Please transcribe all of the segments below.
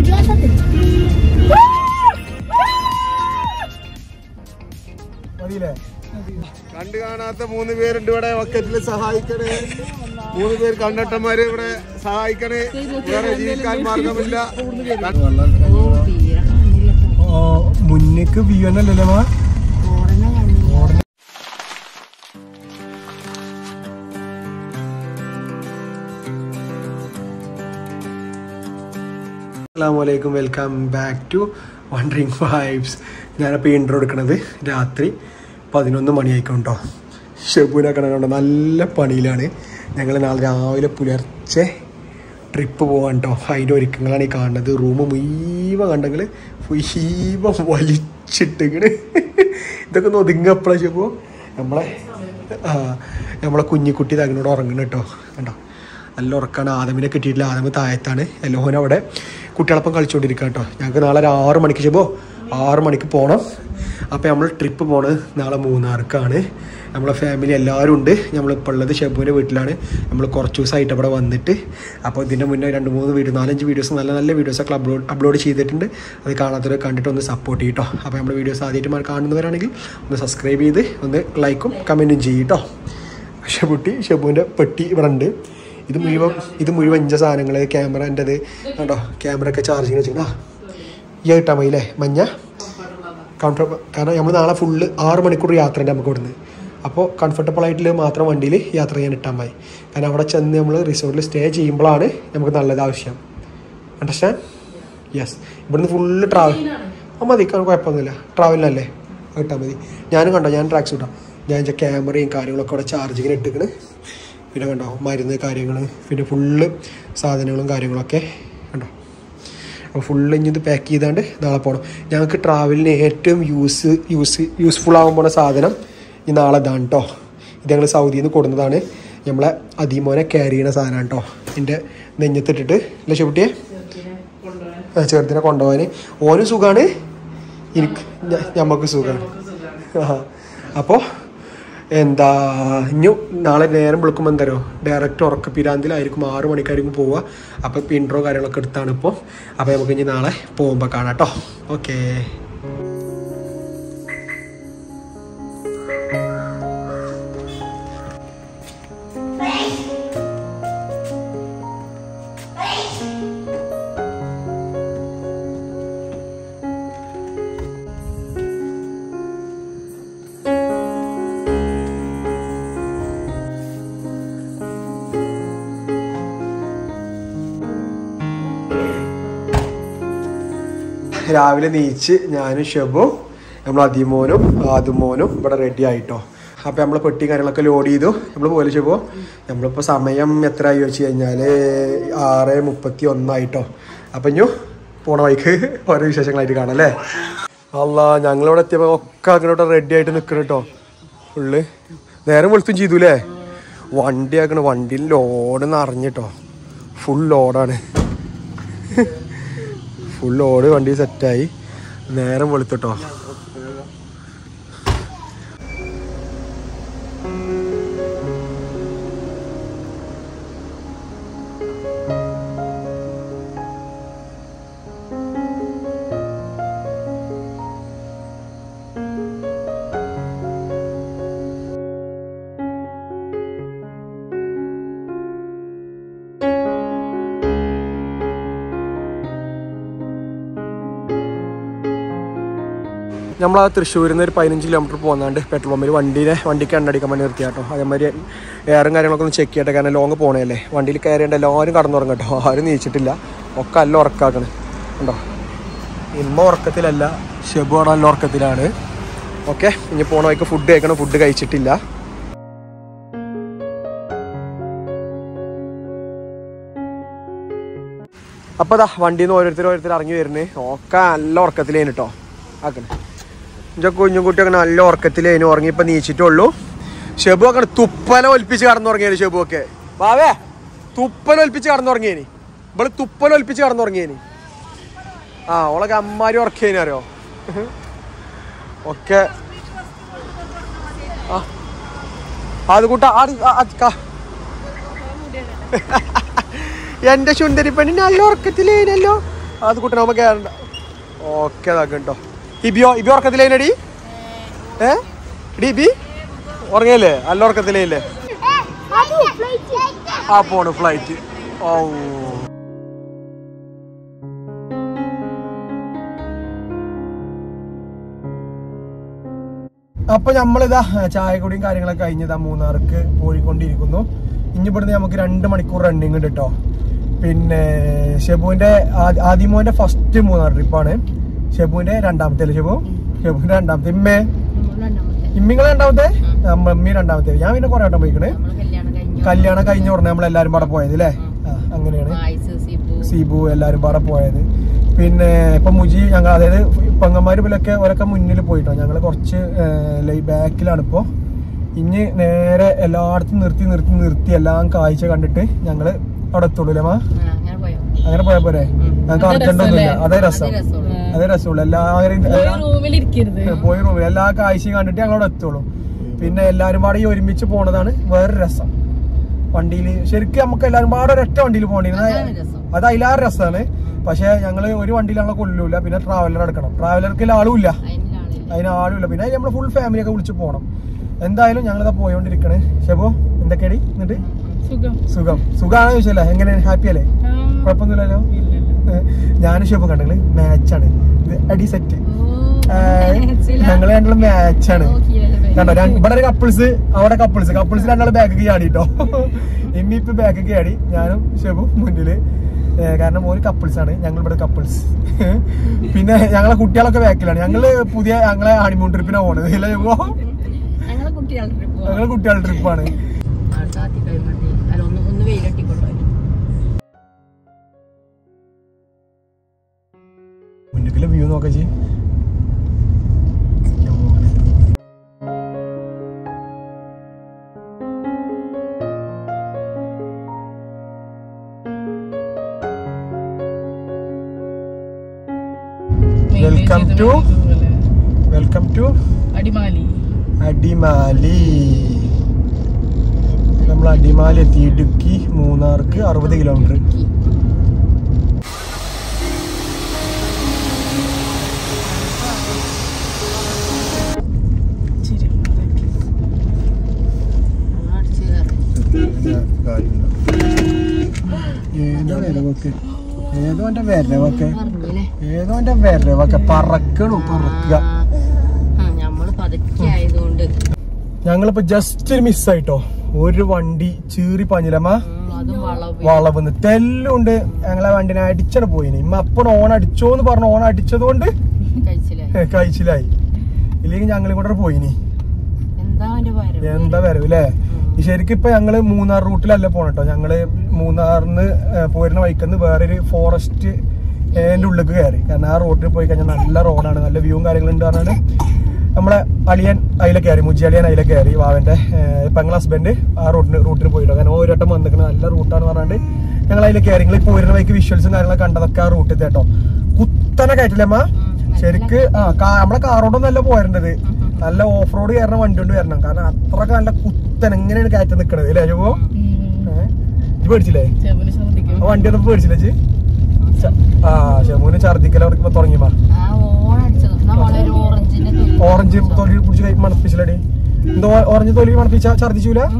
മതിയില്ലേ കണ്ടു കാണാത്ത മൂന്ന് പേരുണ്ട് ഇവിടെ വക്കറ്റിൽ സഹായിക്കണേ മൂന്ന് പേര് കണ്ടട്ടന്മാര് ഇവിടെ സഹായിക്കണേ വേറെ ജീവിക്കാൻ മാർഗമില്ല ഓ മുന്നേക്ക് വ്യൂ തന്നെ അല്ലല്ലേ മാ അസ്സാമലൈക്കും welcome back to wandering vibes ഞാനപ്പോൾ ഇൻട്രോ എടുക്കണത് രാത്രി പതിനൊന്ന് മണിയായിക്കൊണ്ടോ ഷെബുവിനെ കണ്ടോ നല്ല പണിയിലാണ് ഞങ്ങൾ നാളെ രാവിലെ പുലർച്ചെ ട്രിപ്പ് പോകാൻ കേട്ടോ അതിൻ്റെ ഒരുക്കങ്ങളാണ് ഈ കാണുന്നത് റൂം മുഴുവൻ കണ്ടെങ്കിൽ മുഴുവൻ വലിച്ചിട്ടിങ്ങനെ ഇതൊക്കെ ഒന്ന് ഒതുങ്ങപ്പോഴേ ഷെബു നമ്മളെ ആ നമ്മളെ കുഞ്ഞിക്കുട്ടി ഇത് അങ്ങോട്ട് ഉറങ്ങണം കേട്ടോ കണ്ടോ നല്ല ഉറക്കാണ് ആദമിനെ കിട്ടിയിട്ടില്ല ആദമ് താഴത്താണ് എല്ലോഹൻ അവിടെ കുട്ടികളൊപ്പം കളിച്ചുകൊണ്ടിരിക്കുക കേട്ടോ ഞങ്ങൾക്ക് നാളെ ഒരു ആറ് മണിക്ക് ചെയ്യുമ്പോൾ ആറ് മണിക്ക് പോകണം അപ്പോൾ നമ്മൾ ട്രിപ്പ് പോണത് നാളെ മൂന്നാർക്കാണ് നമ്മളെ ഫാമിലി എല്ലാവരും ഉണ്ട് നമ്മളിപ്പോൾ ഉള്ളത് ഷെബുവിൻ്റെ വീട്ടിലാണ് നമ്മൾ കുറച്ച് ദിവസമായിട്ട് അവിടെ വന്നിട്ട് അപ്പോൾ ഇതിൻ്റെ മുന്നേ രണ്ട് മൂന്ന് വീഡിയോ നാലഞ്ച് വീഡിയോസ് നല്ല നല്ല വീഡിയോസൊക്കെ അപ്ലോഡ് അപ്ലോഡ് ചെയ്തിട്ടുണ്ട് അത് കാണാത്തവരെ കണ്ടിട്ട് ഒന്ന് സപ്പോർട്ട് ചെയ്യട്ടോ അപ്പോൾ നമ്മുടെ വീഡിയോസ് ആദ്യമായിട്ട് കാണുന്നവരാണെങ്കിൽ ഒന്ന് സബ്സ്ക്രൈബ് ചെയ്ത് ഒന്ന് ലൈക്കും കമൻറ്റും ചെയ്യട്ടോ ഷെബുട്ടി ഷെബുവിൻ്റെ പെട്ടി ഇവിടെ ഉണ്ട് ഇത് മുഴുവൻ ഇത് മുഴുവൻ ഇഞ്ച സാധനങ്ങൾ ക്യാമറൻ്റെത് കണ്ടോ ക്യാമറ ഒക്കെ ചാർജിങ് വെച്ചിട്ടാ ഈ കിട്ടാൻ മതി അല്ലേ മഞ്ഞ കംഫർട്ട കാരണം നമ്മൾ നാളെ ഫുള്ള് ആറ് മണിക്കൂർ യാത്ര ഉണ്ട് നമുക്ക് ഇവിടുന്ന് അപ്പോൾ കംഫർട്ടബിൾ ആയിട്ടുള്ള മാത്രം വണ്ടിയിൽ യാത്ര ചെയ്യാൻ ഇട്ടാൽ മതി കാരണം അവിടെ ചെന്ന് നമ്മൾ റിസോർട്ടിൽ സ്റ്റേ ചെയ്യുമ്പോഴാണ് നമുക്ക് നല്ലത് ആവശ്യം അണ്ടർസ്റ്റാൻഡ് യെസ് ഇവിടുന്ന് ഫുള്ള് ട്രാവൽ ആ മതി കാരണം കുഴപ്പമൊന്നുമില്ല ട്രാവലിനല്ലേ ഇട്ടാൽ മതി ഞാനും കണ്ടോ ഞാൻ ട്രാക്ക് സൂട്ടാ ഞാൻ എൻ്റെ ക്യാമറയും കാര്യങ്ങളൊക്കെ അവിടെ ചാർജിങ്ങിന് ഇട്ടിക്കണ് പിന്നെ കണ്ടോ മരുന്ന് കാര്യങ്ങൾ പിന്നെ ഫുള്ള് സാധനങ്ങളും കാര്യങ്ങളൊക്കെ കണ്ടോ അപ്പോൾ ഫുള്ള് ഇനി ഇത് പാക്ക് ചെയ്താണ്ട് നാളെ പോകണം ഞങ്ങൾക്ക് ട്രാവലിന് ഏറ്റവും യൂസ് യൂസ് യൂസ്ഫുൾ ആകാൻ പോണ സാധനം ഈ നാളെ ഇതാണ് കേട്ടോ ഇത് ഞങ്ങൾ സൗദിയിൽ നിന്ന് കൊടുക്കുന്നതാണ് നമ്മളെ അദീമോനെ ക്യാരി ചെയ്യുന്ന സാധനമാണ് കേട്ടോ എൻ്റെ നെഞ്ഞത്തിട്ടിട്ട് അല്ലേ ചെവിട്ടിയെ ആ ചെറുതിനെ കൊണ്ടുപോകാൻ ഓനും സുഖമാണ് എനിക്ക് ഞമ്മക്ക് സുഖമാണ് ആ അപ്പോൾ എന്താ ഇനി നാളെ നേരം വിളിക്കുമ്പോൾ എന്തരോ ഡയറക്റ്റ് ഉറക്ക പിരാന്തിലായിരിക്കും ആറ് മണിക്കായിരിക്കും പോവുക അപ്പോൾ ഇപ്പോൾ ഇൻട്രോ കാര്യങ്ങളൊക്കെ എടുത്താണ് ഇപ്പോൾ അപ്പോൾ നമുക്ക് ഇനി നാളെ പോകുമ്പോൾ കാണാം കേട്ടോ ഓക്കേ രാവിലെ നീച്ച് ഞാനും ഷെബും നമ്മൾ അതിമോനും ആദുമോനും ഇവിടെ റെഡി ആയിട്ടോ അപ്പോൾ നമ്മൾ പെട്ടി കാര്യങ്ങളൊക്കെ ലോഡ് ചെയ്തു നമ്മൾ പോലെ ഷെബു നമ്മളിപ്പോൾ സമയം എത്ര ആയി വെച്ച് കഴിഞ്ഞാൽ ആറ് മുപ്പത്തി ഒന്നായിട്ടോ അപ്പം ഇഞ്ഞു പോണ വഴിക്ക് ഓരോ വിശേഷങ്ങളായിട്ട് കാണാം അല്ലേ അല്ല ഞങ്ങളിവിടെ എത്തിയപ്പോൾ ഒക്കെ അങ്ങോട്ട് റെഡി ആയിട്ട് നിൽക്കണം കേട്ടോ ഫുള്ള് നേരം വെളുത്തും ചെയ്തു അല്ലേ വണ്ടി ആക്കണ വണ്ടിയിൽ ലോഡ് നിറഞ്ഞിട്ടോ ഫുൾ ലോഡാണ് ഫുൾ ലോഡ് വണ്ടി സെറ്റായി നേരം വെളുത്തിട്ടോ നമ്മൾ ആ തൃശ്ശൂരിൽ നിന്ന് ഒരു പതിനഞ്ച് കിലോമീറ്റർ പോകുന്നുണ്ട് പെട്രോൾ പമ്പിൽ വണ്ടീനെ വണ്ടിക്ക് എണ്ണടിക്കാൻ വേണ്ടി നിർത്തി കേട്ടോ അതേമാതിരി എയറും കാര്യങ്ങളൊക്കെ ഒന്ന് ചെക്ക് ചെയ്യട്ടെ കാരണം ലോങ് പോണേല്ലേ വണ്ടിയിൽ കയറിയുണ്ട് എല്ലാവരും കടന്നുറങ്ങും കേട്ടോ ആരും നീച്ചിട്ടില്ല ഒക്കെ നല്ല ഉറക്കാക്കണ് ഉണ്ടോ ഇമ്മ ഉറക്കത്തിലല്ല ഷെബു അവിടെ നല്ല ഉറക്കത്തിലാണ് ഓക്കെ ഇനി പോണ വഴിക്ക് ഫുഡ് കഴിക്കണം ഫുഡ് കഴിച്ചിട്ടില്ല അപ്പോൾ അതാ വണ്ടിയിൽ നിന്ന് ഓരോരുത്തർ ഓരോരുത്തർ ഇറങ്ങി വരുന്നത് ഒക്കെ നല്ല ഉറക്കത്തിലേന് കേട്ടോ ആക്കണേ എൻ്റെ കുഞ്ഞും കുട്ടിയൊക്കെ നല്ല ഉറക്കത്തിലേനു ഉറങ്ങിയപ്പോൾ നീച്ചിട്ടുള്ളൂ ഷെബു ഒക്കെ തുപ്പല ഒലിപ്പിച്ച് കടന്നുറങ്ങിയേന് ഷെബു ഒക്കെ വാവേ തുപ്പല ഒലിപ്പിച്ച് കടന്നുറങ്ങിയേനി ഇവള് തുപ്പല ഒലിപ്പിച്ച് കടന്നുറങ്ങിയേനി ആ ഓളൊക്കെ അമ്മാരി ഉറക്കേനി അറിയോ ഒക്കെ ആ അത് കൂട്ട എന്റെ ചുണ്ടരി പെണ്ണിന് നല്ല ഉറക്കത്തിലേനല്ലോ അത് കുട്ടൻ നമുക്ക് കയറണ്ട ഓക്കെ അതാ കേട്ടോ ഇബിയോ ഇബി ഉറക്കത്തിലേനടി ഏ ഡി ബി ഉറങ്ങിയല്ലേ നല്ല ഉറക്കത്തിലേല്ലേ ആ പോണു ഫ്ലൈറ്റ് ഓ അപ്പൊ നമ്മളിതാ ചായ കുടിയും കാര്യങ്ങളൊക്കെ കഴിഞ്ഞതാ മൂന്നാർക്ക് പോയിക്കൊണ്ടിരിക്കുന്നു ഇനി ഇവിടുന്ന് നമുക്ക് രണ്ട് മണിക്കൂർ റണ്ണിങ് ഉണ്ട് കേട്ടോ പിന്നെ ഷെബുവിന്റെ ആ- ആദിമോന്റെ ഫസ്റ്റ് മൂന്നാർ ട്രിപ്പാണ് ഷെബുവിന്റെ രണ്ടാമത്തെ അല്ലേ ഷെബു ഷെബുവിന്റെ രണ്ടാമത്തെ ഇമ്മേ ഇമ്മിങ്ങളെ രണ്ടാമത്തെ മമ്മി രണ്ടാമത്തെ ഞാൻ പിന്നെ കുറെ വട്ടം പോയിക്കണേ കല്യാണം കഴിഞ്ഞ ഉടനെ നമ്മളെല്ലാരും പാടെ പോയത് അല്ലേ ആ, അങ്ങനെയാണ് സീബു എല്ലാരും പാടെ പോയത് പിന്നെ ഇപ്പൊ മുജി ഞങ്ങൾ അതായത് പെങ്ങന്മാര് ഇവരൊക്കെ ഓരൊക്കെ മുന്നിൽ പോയിട്ടോ ഞങ്ങള് കുറച്ച് ബാക്കിലാണ് ഇപ്പൊ ഇനി നേരെ എല്ലായിടത്തും നിർത്തി നിർത്തി നിർത്തി എല്ലാം കാഴ്ച കണ്ടിട്ട് ഞങ്ങള് അവിടെ എത്തുള്ളൂ അല്ലേ മാ അങ്ങനെ പോയാ പോരെ ഞങ്ങൾക്ക് അർജന്റൊന്നുമില്ല അതേ രസം അതേ രസമുള്ളൂ എല്ലാവരും എല്ലാ- റൂമിലിരിക്കരുത് പോയി റൂമിൽ എല്ലാ കാഴ്ചയും കണ്ടിട്ട് ഞങ്ങളവിടെ എത്തുള്ളൂ പിന്നെ എല്ലാരും പാടെ ഈ ഒരുമിച്ച് പോണതാണ് വേറൊരു രസം വണ്ടിയിൽ ശരിക്കും നമുക്ക് എല്ലാരും പാടെ ഒരൊറ്റ വണ്ടിയിൽ പോകേണ്ടിരുന്നത് അത് അതിലാറ് രസമാണ് പക്ഷെ ഞങ്ങള് ഒരു വണ്ടിയിൽ ഞങ്ങളെ കൊല്ലൂല പിന്നെ ട്രാവലർ എടുക്കണം ട്രാവലർക്ക് ആളുമില്ല അതിന് ആളുമില്ല പിന്നെ നമ്മൾ ഫുൾ ഫാമിലി ഒക്കെ വിളിച്ച് പോകണം എന്തായാലും ഞങ്ങളിതാ പോയോണ്ടിരിക്കണേ ഷെബോ എന്തൊക്കെയാടി എന്നിട്ട് സുഖം സുഖം സുഖമാണോ ചോദിച്ചല്ലേ എങ്ങനെ ഹാപ്പി അല്ലേ കുഴപ്പമൊന്നുമില്ലല്ലോ ഞാനും ഷെബും കണ്ടെങ്കിൽ മാച്ചാണ് ഇത് അടി സെറ്റ് ഞങ്ങള് രണ്ടും മാച്ചാണ് കണ്ടോ രണ്ട് ഇവിടെ ഒരു കപ്പിൾസ് അവിടെ കപ്പിൾസ് കപ്പിൾസ് രണ്ടാള് ബാക്കിക്ക് ചാടി കേട്ടോ ഇമ്മി ഇപ്പൊ ബാക്കിക്ക് ചാടി ഞാനും ഷെബു മുന്നില് ഏ, കാരണം ഒരു കപ്പിൾസ് ആണ് ഞങ്ങൾ ഇവിടെ കപ്പിൾസ് പിന്നെ ഞങ്ങളെ കുട്ടികളൊക്കെ ബാക്കിലാണ് ഞങ്ങള് പുതിയ ഞങ്ങളെ ഹണിമൂൺ ട്രിപ്പിനാ പോണത് ഇല്ല ഷെബു ഞങ്ങളെ കുട്ടികളുടെ ട്രിപ്പ് ഞങ്ങള് കുട്ടികളുടെ ട്രിപ്പാണ് അല്ല ഒന്ന് ഒന്ന് വെയിലട്ടിക്കൊണ്ടോ മുന്നിലെ വ്യൂ നോക്കാം ചെയ്യും welcome to welcome to Adimali Adimali നമ്മൾ അടിമാലി എത്തി ഇടുക്കി മൂന്നാർക്ക് അറുപത് കിലോമീറ്റർ ഏതോ വരവൊക്കെ ഏതോ എന്റെ വരവൊക്കെ ഏതോ എന്റെ വരവൊക്കെ പറക്കണു പറക്കുക നമ്മള് പതുക്കെ ആയതുകൊണ്ട് ഞങ്ങളിപ്പോ ജസ്റ്റ് ഒരു മിസ്സായിട്ടോ ഒരു വണ്ടി ചീറി പഞ്ഞിലമ്മ അതും വളവ് വളവെന്ന് തെല്ലുണ്ട് ഞങ്ങളെ വണ്ടിനെ അടിച്ചട പോയിന് ഇമ്മ അപ്പൻ ഓൺ അടിച്ചോന്ന് പറഞ്ഞു ഓൺ അടിച്ചത് കൊണ്ട് കഴിച്ചില്ലേ കഴിച്ചിലായി ഇല്ലെങ്കിൽ ഞങ്ങളും കൂടെ പോയിനി എന്താ അവന്റെ വരവ് എന്താ വരവ് അല്ലേ ശരിക്കും ഇപ്പൊ ഞങ്ങള് മൂന്നാർ റൂട്ടിലല്ല പോണട്ടോ ഞങ്ങള് മൂന്നാറിന്ന് പോരുന്ന വഴിക്കന്ന് വേറൊരു ഫോറസ്റ്റ് എന്റെ ഉള്ളിലേക്ക് കയറി കാരണം ആ റോഡിൽ പോയി കഴിഞ്ഞാൽ നല്ല റോഡാണ് നല്ല വ്യൂവും കാര്യങ്ങളും ഉണ്ട് പറഞ്ഞാല് നമ്മളെ അളിയൻ അതിലെ കയറി മുജി അളിയൻ അതിലെ കയറി വാവന്റെ പെങ്ങള ഹസ്ബൻഡ് ആ റൂട്ടിന് റൂട്ടിന് പോയിട്ടോ കാരണം ഒരു വട്ടം വന്നിരിക്കുന്നത് നല്ല റൂട്ടാണ് പറഞ്ഞാണ്ട് ഞങ്ങൾ അതിലെ കയറി നിങ്ങൾ പോരുന്ന വഴിക്ക് വിഷ്വൽസും കാര്യങ്ങളൊക്കെ കണ്ടതൊക്കെ ആ റൂട്ടിൽ കേട്ടോ കുത്തനെ കയറ്റില്ലേ അമ്മ ശരിക്ക് ആ കാ- നമ്മളെ കാറോടൊന്നും അല്ല പോരേണ്ടത് നല്ല ഓഫ് റോഡ് കയറുന്ന വണ്ടി കൊണ്ട് വരണം കാരണം അത്രക്ക് നല്ല കുത്തൻ എങ്ങനെയാണ് കയറ്റം നിക്കണത് അല്ലേ ചുവോ ഇത് പേടിച്ചില്ലേ ചെവന് ശ്രദ്ധിക്കും ആ വണ്ടി ഒന്നും പേടിച്ചില്ല ചി ആ ഷെമൂന് ഛർദിക്കല അവർക്ക് തുടങ്ങിയമാ ആ ഓൺ അടിച്ചത് നമ്മളെ ഒരു ഓറഞ്ചിന്റെ തൊലി. ഓറഞ്ച് തൊലി പിടിച്ച് കൈ മണപ്പിച്ചില്ലടി എന്തോ ഓറഞ്ച് തൊലി മണപ്പിച്ച ഛർദിച്ചൂല ഉം.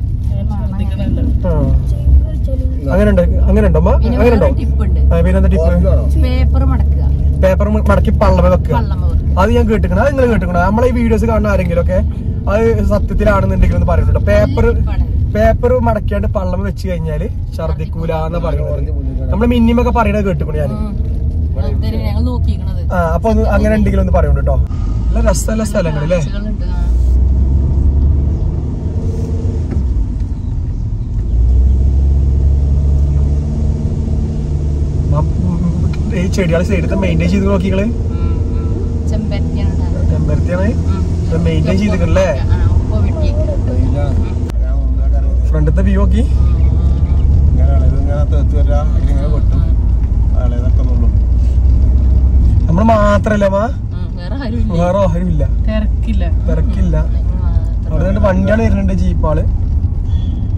ആ. അങ്ങനെ ഉണ്ട് അങ്ങനെ ഉണ്ടോ അമ്മ പിന്നെ അങ്ങനെ ഉണ്ടോ വേറെ ടിപ്പ് ഉണ്ട് ആ, പിന്നെന്താ ടിപ്പ് പേപ്പർ മടക്കുക പേപ്പർ മടക്കി പള്ളമ വെക്കുക വള്ളം വെക്കുക അത് ഞാൻ കേട്ടിക്കണം അത് നിങ്ങൾ കേട്ടിക്കണം നമ്മളെ ഈ വീഡിയോസ് കാണുന്ന ആരെങ്കിലും ഒക്കെ അത് സത്യത്തിലാണെന്നുണ്ടെങ്കിൽ ഒന്ന് പറയുന്നുണ്ട് പേപ്പർ പേപ്പർ മടക്കിയാണ്ട് പള്ളം വെച്ച് കഴിഞ്ഞാല് ഛർദിക്കൂല എന്ന് പറയുന്നത് നമ്മള് മിനിമൊക്കെ പറയണത് കേട്ടിക്കണു ഞാൻ ഞങ്ങൾ നോക്കിക്കണത് ആ അപ്പൊ ഒന്ന് അങ്ങനെ ഉണ്ടെങ്കിൽ ഒന്ന് പറയുന്നുണ്ട് കേട്ടോ നല്ല രസമുള്ള സ്ഥലങ്ങൾ അല്ലേ കാഴ്ചകളുണ്ട്. ആ. ഈ ചെടികളെ സൈഡത്തെ മെയിൻറ്റെയിൻ ചെയ്ത് നോക്കികള് ഉം, ഉം. ചെമ്പരത്തിയാണ് സാധനം. ടെമ്പരത്തിയാണ് ഉം. മെയിൻറ്റെയിൻ ചെയ്തിട്ടുണ്ടല്ലേ ആ, ഉപ്പ് വെട്ടിയേക്ക്. ഫ്രണ്ടത്തെ വ്യൂ നോക്കി നമ്മൾ മാത്രല്ല മാ ഉം, വേറെ ആരുമില്ല വേറെ ആരുമില്ല തിരക്കില്ല തിരക്കില്ല അവിടെ രണ്ട് വണ്ടിയാണ് വരുന്നുണ്ട് ജീപ്പാള്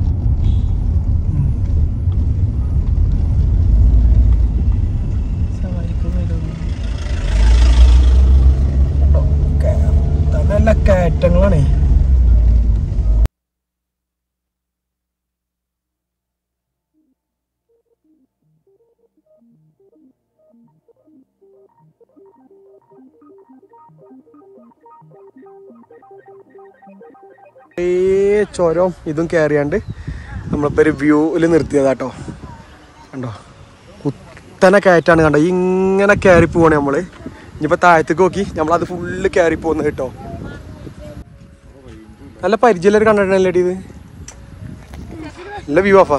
ഉം. നല്ല കയറ്റങ്ങളാണേ ഏ ചുരം ഇതും കയറിയാണ്ട് നമ്മളിപ്പോ ഒരു വ്യൂവിൽ നിർത്തിയതാട്ടോ കണ്ടോ കുത്തനെ കയറ്റാണ് കണ്ടോ ഇങ്ങനെ കയറി പോവാണ് നമ്മള് ഇനിയിപ്പോ താഴത്തേക്ക് നോക്കി നമ്മളത് ഫുള്ള് കയറി പോകുന്നത് കേട്ടോ നല്ല പരിചയമുള്ളൊരു കണ്ടിട്ടല്ലേ ഇത് നല്ല വ്യൂ ഓഫാ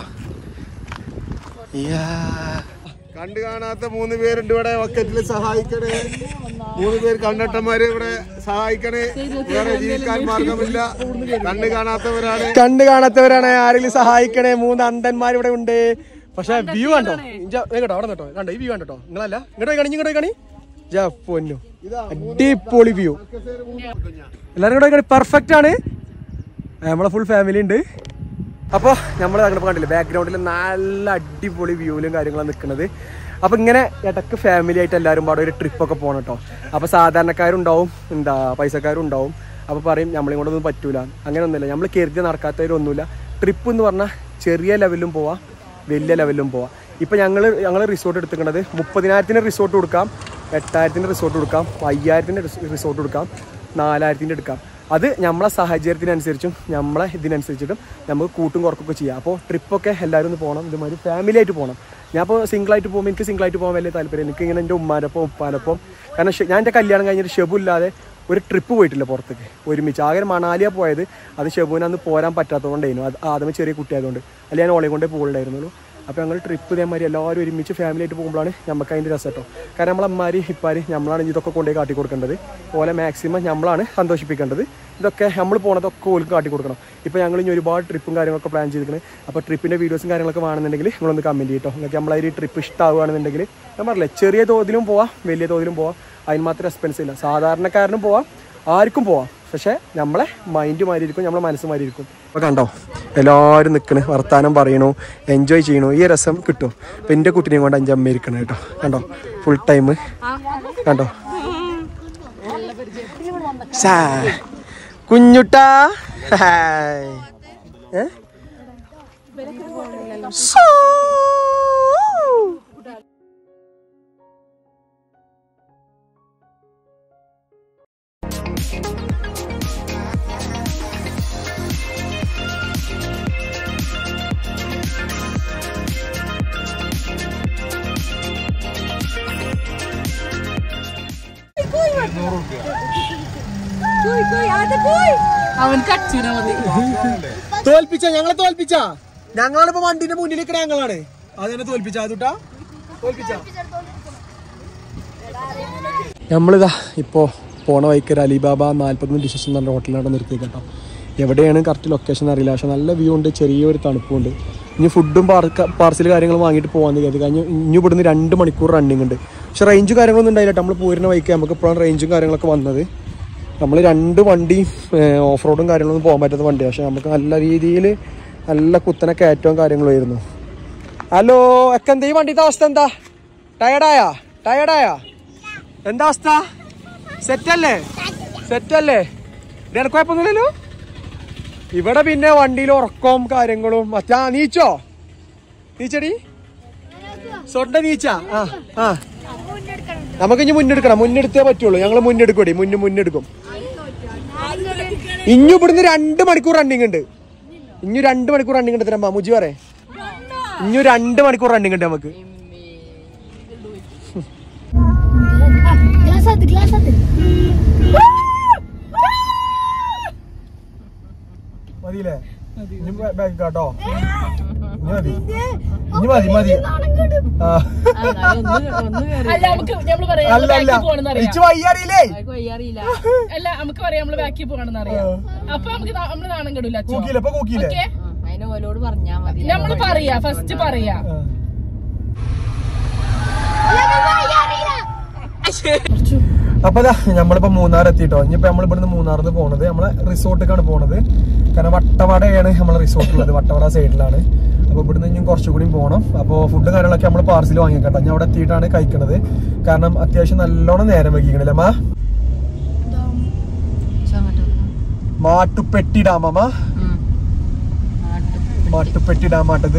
കണ്ടു കാണാത്ത മൂന്ന് പേരുണ്ട് ഇവിടെ വക്കറ്റിൽ സഹായിക്കണേ മൂന്ന് പേര് കണ്ടട്ടന്മാര് ഇവിടെ സഹായിക്കണേ വേറെ ജീവിക്കാൻ മാർഗമില്ല കണ്ണു കാണാത്തവരാണ് കണ്ടു കാണാത്തവരാണ് ആരെങ്കിലും സഹായിക്കണേ മൂന്ന് അണ്ടന്മാർ ഇവിടെ ഉണ്ട് പക്ഷെ വ്യൂ കണ്ടോ ഇഞ്ച- ദേ കേട്ടോ അവിടെ കേട്ടോ കണ്ടോ ഈ വ്യൂ കണ്ടോ നിങ്ങളല്ല ഇങ്ങോട്ട് പോയി കാണി ഇങ്ങോട്ട് പോയി കാണി ജാ പൊന്നു അടിപൊളി വ്യൂ എല്ലാരും കൂടെ കാണി പെർഫെക്റ്റ് ആണ് നമ്മളെ ഫുൾ ഫാമിലി ഉണ്ട് അപ്പോൾ നമ്മൾ അങ്ങോട്ട് കണ്ടില്ലേ ബാക്ക്ഗ്രൗണ്ടിൽ നല്ല അടിപൊളി വ്യൂവിലും കാര്യങ്ങളും നിൽക്കുന്നത് അപ്പോൾ ഇങ്ങനെ ഇടയ്ക്ക് ഫാമിലി ആയിട്ട് എല്ലാവരും പാടെ ഒരു ട്രിപ്പൊക്കെ പോകണം കേട്ടോ അപ്പോൾ സാധാരണക്കാരുണ്ടാവും എന്താ പൈസക്കാരും ഉണ്ടാവും അപ്പോൾ പറയും നമ്മളെ കൊണ്ടൊന്നും പറ്റൂല അങ്ങനെയൊന്നുമില്ല നമ്മൾ കരുതി നടക്കാത്തവരൊന്നുമില്ല ട്രിപ്പ് എന്ന് പറഞ്ഞാൽ ചെറിയ ലെവലിലും പോവാം വലിയ ലെവലിലും പോവാം ഇപ്പം ഞങ്ങൾ ഞങ്ങൾ റിസോർട്ട് എടുത്തിരിക്കുന്നത് മുപ്പതിനായിരത്തിന് റിസോർട്ട് കൊടുക്കാം എട്ടായിരത്തിൻ്റെ റിസോർട്ട് കൊടുക്കാം അയ്യായിരത്തിൻ്റെ റിസോർട്ട് കൊടുക്കാം നാലായിരത്തിൻ്റെ എടുക്കാം അത് നമ്മളെ സാഹചര്യത്തിനനുസരിച്ചും നമ്മളെ ഇതിനനുസരിച്ചിട്ടും നമുക്ക് കൂട്ടും കുറക്കൊക്കെ ചെയ്യാം അപ്പോൾ ട്രിപ്പൊക്കെ എല്ലാവരും ഒന്ന് പോകണം ഇതുമാതിരി ഫാമിലി ആയിട്ട് പോകണം ഞാൻ ഇപ്പോൾ സിംഗിളായിട്ട് പോകുമ്പോൾ എനിക്ക് സിംഗിളായിട്ട് പോകാൻ വലിയ താല്പര്യം എനിക്ക് ഇങ്ങനെ എൻ്റെ ഉമ്മാനൊപ്പം ഉപ്പാനൊപ്പം കാരണം ഷെ- ഞാൻ എൻ്റെ കല്യാണം കഴിഞ്ഞിട്ട് ഷെബു ഇല്ലാതെ ഒരു ട്രിപ്പ് പോയിട്ടില്ല പുറത്തേക്ക് ഒരുമിച്ച് ആകെ മണാലിയ പോയത് അത് ഷെബുവിന് അന്ന് പോരാൻ പറ്റാത്തതുകൊണ്ടായിരുന്നു അത് ആദ്യമേ ചെറിയ കുട്ടിയായതുകൊണ്ട് അല്ലെങ്കിൽ ഞാൻ ഓളെ കൊണ്ടേ പോകുന്നുണ്ടായിരുന്നുള്ളൂ അപ്പോൾ ഞങ്ങൾ ട്രിപ്പ് ഇതേമാതിരി എല്ലാവരും ഒരുമിച്ച് ഫാമിലി ആയിട്ട് പോകുമ്പോഴാണ് നമുക്ക് അതിൻ്റെ രസം കേട്ടോ കാരണം നമ്മളമ്മാര് ഇപ്പാര് നമ്മളാണ് ഇതൊക്കെ കൊണ്ടുപോയി കാട്ടി കൊടുക്കേണ്ടത് ഓലെ മാക്സിമം നമ്മളാണ് സന്തോഷിപ്പിക്കേണ്ടത് ഇതൊക്കെ നമ്മൾ പോണതൊക്കെ ഓൾക്ക് കാട്ടി കൊടുക്കണം ഇപ്പോൾ ഞങ്ങൾ ഇനി ഒരുപാട് ട്രിപ്പും കാര്യങ്ങളൊക്കെ പ്ലാൻ ചെയ്തിരിക്കുന്നത് അപ്പോൾ ട്രിപ്പിൻ്റെ വീഡിയോസും കാര്യങ്ങളൊക്കെ വേണമെന്നുണ്ടെങ്കിൽ നിങ്ങളൊന്ന് കമൻറ്റ് ചെയ്യട്ടോ നിങ്ങൾക്ക് നമ്മളെ ഈ ട്രിപ്പ് ഇഷ്ടമാവുകയാണെന്നുണ്ടെങ്കിൽ ഞാൻ പറഞ്ഞില്ലേ ചെറിയ തോതിലും പോവാം വലിയ തോതിലും പോവാം അതിന് മാത്രം എക്സ്പെൻസ് ഇല്ല സാധാരണക്കാരനും പോവാം ആർക്കും പോവാം പക്ഷേ നമ്മളെ മൈൻഡ് മാറി ഇരിക്കും നമ്മളെ മനസ്സ് മാറി ഇരിക്കും അപ്പോൾ കണ്ടോ എല്ലാവരും നിൽക്കണ് വർത്താനം പറയണു എൻജോയ് ചെയ്യണു ഈ രസം കിട്ടും ഇപ്പം എൻ്റെ കുട്ടീനെയും കൊണ്ട് അഞ്ചമ്മ ഇരിക്കണം കേട്ടോ കണ്ടോ ഫുൾ ടൈം കണ്ടോ സാ കുഞ്ഞുട്ടാ ഹായ് ഏ സൂ. അവൻക്ക് അച്ഛനെ മതി തോൽപ്പിച്ച ഞങ്ങളെ തോൽപ്പിച്ച ഞങ്ങളാണ് ഇപ്പൊ വണ്ടിന്റെ മുന്നിൽ നിൽക്കണ ഞങ്ങളാണ് അതെന്നെ തോൽപ്പിച്ച അതുട്ടാ തോൽപ്പിച്ച നമ്മളിതാ ഇപ്പോ പോണ വൈക്കർ അലിബാബ നാല്പത്തൊന്ന് ഡിഷസ് എന്ന് പറഞ്ഞ ഹോട്ടലിലാണ് നിർത്തി കേട്ടോ എവിടെയാണ് കറക്റ്റ് ലൊക്കേഷൻ അറിയില്ല പക്ഷെ നല്ല വ്യൂ ഉണ്ട് ചെറിയൊരു തണുപ്പുണ്ട് ഇനി ഫുഡും പാർസൽ കാര്യങ്ങളും വാങ്ങിയിട്ട് പോകാൻ കരുതി കഴിഞ്ഞ് ഇനി ഇവിടുന്ന് രണ്ട് മണിക്കൂർ റണ്ണിങ് ഉണ്ട് പക്ഷെ റേഞ്ച് കാര്യങ്ങളൊന്നും ഉണ്ടായില്ല നമ്മൾ പോരുന്ന വൈക്ക് നമുക്ക് ഇപ്പോഴാണ് റേഞ്ചും കാര്യങ്ങളൊക്കെ വന്നത് നമ്മൾ രണ്ട് വണ്ടി ഓഫ് റോഡും കാര്യങ്ങളൊന്നും പോകാൻ പറ്റാത്ത വണ്ടിയാണ് പക്ഷെ നമുക്ക് നല്ല രീതിയിൽ നല്ല കുത്തനെ കയറ്റവും കാര്യങ്ങളും ആയിരുന്നു ഹലോ ഒക്കെ എന്താ ഈ വണ്ടിയുടെ അവസ്ഥ എന്താ ടയർഡായാ ടയർഡായാ എന്താ അവസ്ഥ സെറ്റല്ലേ സെറ്റല്ലേ ഇതാണ് കുഴപ്പമൊന്നുമില്ലല്ലോ ഇവിടെ പിന്നെ വണ്ടിയിൽ ഉറക്കവും കാര്യങ്ങളും മറ്റാ നീച്ചോ നീച്ചടി സ്വണ്ട നീച്ച ആ ആ നമുക്ക് ഇനി മുന്നെടുക്കണം മുന്നെടുത്തേ പറ്റുള്ളൂ ഞങ്ങൾ മുന്നെടുക്കൂടി മുന്നു മുന്നെടുക്കും ഇഞ്ഞു ഇവിടുന്ന് രണ്ട് മണിക്കൂർ റണ്ണിങ് ഉണ്ട് ഇഞ്ഞു രണ്ട് മണിക്കൂർ റണ്ണിങ് ഉണ്ട് തരമ്മ മുജി പറേ ഇഞ്ഞു രണ്ട് മണിക്കൂർ റണ്ണിങ് ഉണ്ട് നമുക്ക് Glass hati, glass hati. മതിയില്ലേ കേട്ടോ ഇനി മതി ഇനി മതി മതി ആ. അല്ല നമുക്ക് നമ്മള് പറയാം അല്ല അല്ല ഇച്ച് വയ്യറിയില്ലേ അറിയില്ല അല്ല നമുക്ക് പറയാം നമ്മള് ബാക്കി പോകണമെന്ന് അറിയാം അപ്പൊ നമുക്ക് നാ- നമ്മള് നാണം കെടൂല അച്ഛോ കൂക്കിയില്ലേ ഇപ്പൊ കൂക്കിയില്ലേ ഓക്കെ അതിന് ഓലോട് പറഞ്ഞാ മതി നമ്മള് പറയാ ഫസ്റ്റ് പറയാ ആ. അപ്പൊ ദാ നമ്മളിപ്പോ മൂന്നാർ എത്തിട്ടോ ഇനിയിപ്പോ നമ്മൾ ഇവിടുന്ന് മൂന്നാറിന്ന് പോണത് നമ്മളെ റിസോർട്ടിലേക്കാണ് പോണത് കാരണം വട്ടവടയാണ് നമ്മളെ റിസോർട്ട് ഉള്ളത് വട്ടവട സൈഡിലാണ് അപ്പൊ ഇവിടുന്ന് ഇനിയും കുറച്ചുകൂടി പോകണം അപ്പോൾ ഫുഡ് കാര്യങ്ങളൊക്കെ നമ്മൾ പാർസൽ വാങ്ങിക്കട്ടോ ഞാൻ അവിടെ എത്തിയിട്ടാണ് കഴിക്കണത് കാരണം അത്യാവശ്യം നല്ലോണം നേരം വൈകിക്കണല്ലേ അമ്മ ചങ്ങോട്ട് മാട്ടുപ്പെട്ടി ഡാമമ്മ മാട്ടുപ്പെട്ടി ഡാമാട്ടത്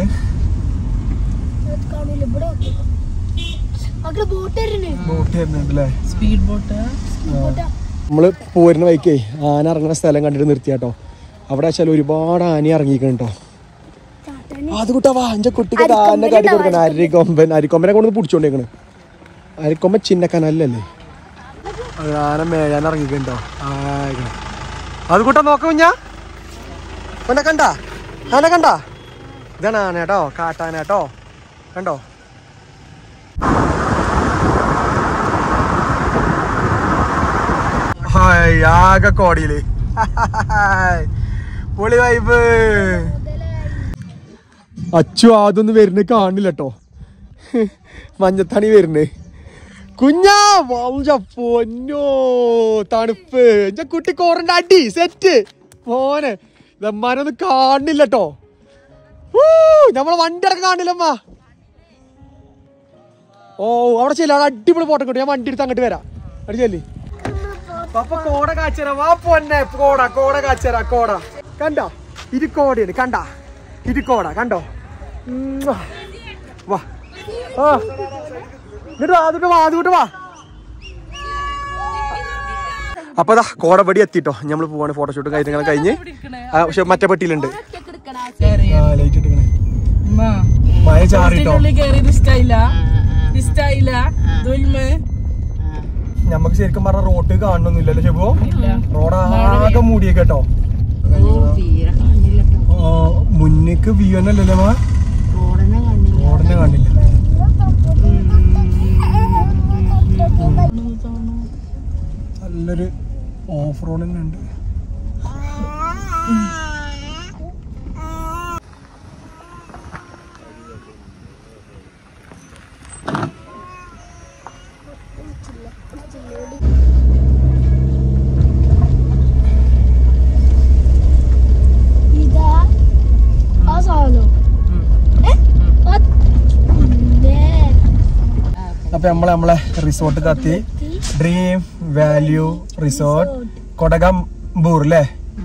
ബോട്ട് വരുന്നു ബോട്ട് വരുന്നുണ്ട് അല്ലേ സ്പീഡ് ബോട്ട് നമ്മള് പോരുന്ന വഴിക്കേ ആന ഇറങ്ങുന്ന സ്ഥലം കണ്ടിട്ട് നിർത്തിയാട്ടോ അവിടെ വെച്ചാൽ ഒരുപാട് ആന ഇറങ്ങിക്കണം കേട്ടോ അത് കുട്ടാ വാ അഞ്ച കുട്ടിക്ക് ആന കാട്ടി കൊടുക്കണം അരിക്കൊമ്പൻ അരിക്കൊമ്പനെ കൊണ്ട് പിടിച്ചോണ്ടേക്കണ് അരിക്കൊമ്പൻ ചിന്നക്കനല്ലല്ലേ അത് ആന മേയാൻ ഇറങ്ങിക്കണ്ടോ ആയിക്കണ് അത് കൂട്ടാ നോക്ക കുഞ്ഞാ പിന്നെ കണ്ട ആന കണ്ട ഇതാണ് ആന കേട്ടോ കാട്ടാന കേട്ടോ കണ്ടോ ഹായ് ആകെ കോടിയില് പൊളി വൈബ് അച്ചു അതൊന്നും വരുന്നത് കാണില്ല കേട്ടോ മഞ്ഞത്താണി വരുന്നത് കുഞ്ഞാ വൗജ പൊന്നോ തണുപ്പ് എന്റെ കുട്ടി കോറന്റെ അടി സെറ്റ് മോനെ ഇതമ്മാനൊന്നും കാണില്ല കേട്ടോ നമ്മളെ വണ്ടി അടക്കം കാണില്ലമ്മ ഓ അവിടെ ചെല്ല അവിടെ അടിപൊളി ഫോട്ടോ കിട്ടും ഞാൻ വണ്ടി എടുത്ത് അങ്ങോട്ട് വരാം അടി ചെല്ലി പപ്പ കോട കാച്ചര വാ പൊന്നെ കോട കോട കാച്ചര കോട കണ്ടോ ഇത് കോടയാണ് കണ്ട ഇത് കോട കണ്ടോ ഉമ്മാ. വാ ആ ഇങ്ങോട്ട് വാ അതുകൊണ്ട് വാ അതുകൊണ്ട് വാ അപ്പൊ ദാ കോടപടി എത്തിട്ടോ നമ്മൾ പോവാണ് ഫോട്ടോഷൂട്ടും കാര്യങ്ങളും കഴിഞ്ഞ് ആ, പക്ഷെ മറ്റേ പെട്ടിയിലുണ്ട് ലൈറ്റ് ഇട്ടിക്കണേ മഴ ചാറിട്ടോ ഉള്ളിൽ കയറിയത് ഇഷ്ടായില്ല ഇഷ്ടായില്ല ദുൽമ നമുക്ക് ശരിക്കും പറഞ്ഞ റോഡ് കാണണമെന്നില്ലല്ലോ ഷെബു റോഡ് ആകെ മൂടിയേക്ക് കേട്ടോ തീരെ കാണില്ല കേട്ടോ മുന്നേക്ക് വ്യൂ തന്നെ അല്ലല്ലേ മാ റോഡിനെ കാണില്ല റോഡിനെ കാണില്ല നല്ലൊരു ഓഫ് റോഡ് തന്നെ ഉണ്ട് ഇതാ ആ സാധനം ഏ? അത് ഇല്ലേ? അപ്പൊ നമ്മളെ നമ്മളെ റിസോർട്ട് കത്തി ഡ്രീം വാല്യൂ റിസോർട്ട് കൊടകംബൂർ അല്ലേ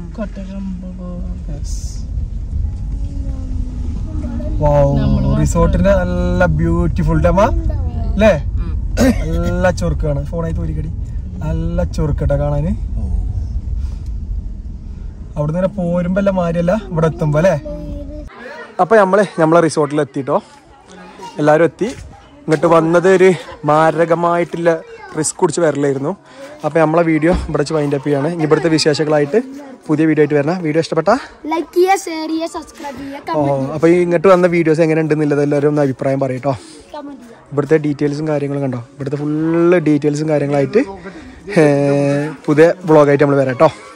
റിസോർട്ടിന്റെ നല്ല ബ്യൂട്ടിഫുൾ ഡമ അല്ലേ നല്ല ചൊറുക്കാണ് ഫോണായി തോരിക്കടി നല്ല ചൊറുക്കട്ടെ കാണാന് അവിടെ നിന്ന് പോരുമ്പോ എല്ലാം മാരിയല്ല ഇവിടെ എത്തുമ്പോ അല്ലേ അപ്പൊ നമ്മള് നമ്മളെ റിസോർട്ടിൽ എത്തിട്ടോ എല്ലാരും എത്തി ഇങ്ങോട്ട് വന്നത് ഒരു മാരകമായിട്ടുള്ള റിസ്ക് കുടിച്ച് വരലായിരുന്നു അപ്പോൾ നമ്മളെ വീഡിയോ ഇവിടെ വെച്ച് വൈൻഡ് അപ്പ് ചെയ്യാണ് ഇനി ഇവിടുത്തെ വിശേഷങ്ങളായിട്ട് പുതിയ വീഡിയോ ആയിട്ട് വരണം വീഡിയോ ഇഷ്ടപ്പെട്ടാ ലൈക്ക് ചെയ്യുക ഷെയർ ചെയ്യുക സബ്സ്ക്രൈബ് ചെയ്യുക ഓ അപ്പോൾ ഈ ഇങ്ങോട്ട് വന്ന വീഡിയോസ് എങ്ങനെ ഉണ്ടെന്നുള്ളത് എല്ലാവരും ഒന്ന് അഭിപ്രായം പറയട്ടോ കമന്റ് ചെയ്യുക ഇവിടുത്തെ ഡീറ്റെയിൽസും കാര്യങ്ങളും കണ്ടോ ഇവിടുത്തെ ഫുള്ള് ഡീറ്റെയിൽസും കാര്യങ്ങളായിട്ട് ഏർ, പുതിയ വ്ളോഗായിട്ട് നമ്മൾ വരാം കേട്ടോ